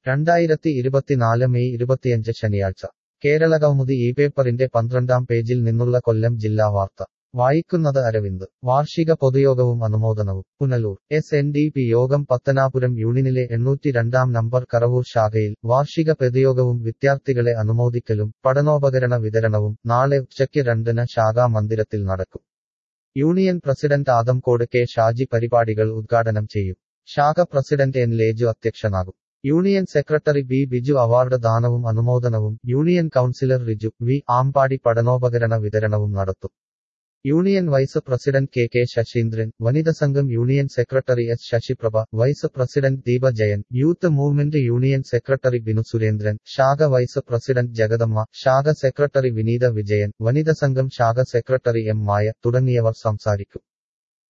രണ്ടായിരത്തി ഇരുപത്തിനാല് മെയ് ഇരുപത്തിയഞ്ച് ശനിയാഴ്ച കേരളകൗമുദി ഈ പേപ്പറിന്റെ പന്ത്രണ്ടാം പേജിൽ നിന്നുള്ള കൊല്ലം ജില്ലാ വാർത്ത വായിക്കുന്നത് അരവിന്ദ് വാർഷിക പൊതുയോഗവും അനുമോദനവും Punalur S N D P യോഗം പത്തനാപുരം യൂണിയനിലെ എണ്ണൂറ്റി രണ്ടാം നമ്പർ കറവൂർ ശാഖയിൽ വാർഷിക പൊതുയോഗവും വിദ്യാർത്ഥികളെ അനുമോദിക്കലും പഠനോപകരണ വിതരണവും നാളെ ഉച്ചയ്ക്ക് രണ്ടിന് ശാഖാ മന്ദിരത്തിൽ നടക്കും union president Adamkode K Shaji പരിപാടികൾ ഉദ്ഘാടനം ചെയ്യും ശാഖ പ്രസിഡന്റ് എൻ ലേജു അധ്യക്ഷനാകും union secretary B Biju award ദാനവും അനുമോദനവും union councillor Riju V Ambadi പഠനോപകരണ വിതരണവും നടത്തും union vice president K K Sasheendran വനിത സംഘം union secretary S Sasiprabha vice president Deepa Jayan youth movement union secretary Binu Surendran ശാഖ വൈസ് പ്രസിഡന്റ് ജഗദമ്മ ശാഖ സെക്രട്ടറി വിനീത വിജയൻ വനിത സംഘം ശാഖ സെക്രട്ടറി എം മായ തുടങ്ങിയവർ സംസാരിക്കും